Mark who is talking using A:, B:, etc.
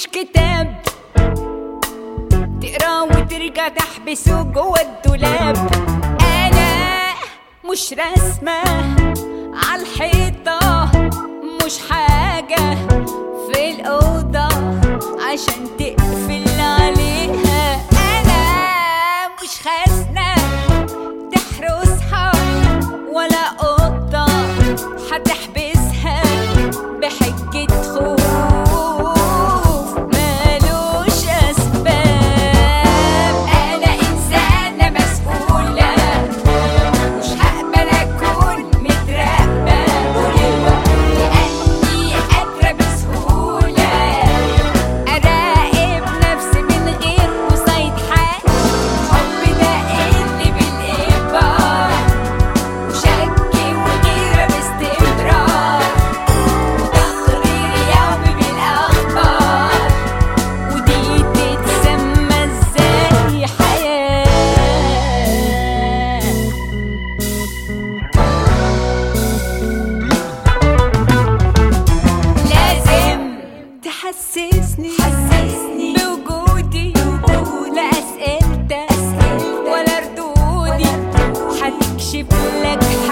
A: مش كتاب تقرا وترجع تحبسه جوه الدولاب انا مش رسمه عالحيطه مش حاجه في الاوضه عشان تقفل عليها انا مش خزنه تحرسها ولا قطه هتحبسها بحجة خوف مالوش أسباب أنا إنسانة مسؤولة مش هقبل أكون متراقبة لأني قادرة بسهولة أراقب نفسي من غير قصيد حال حب ده اللي بالإجبار وشك وغيرة باستمرار وتقرير يومي بالأخبار ودي تتسمى ازاي حياة لازم تحسسني حسسني بوجودي لا أسئلتك ولا ردودي هتكشف لك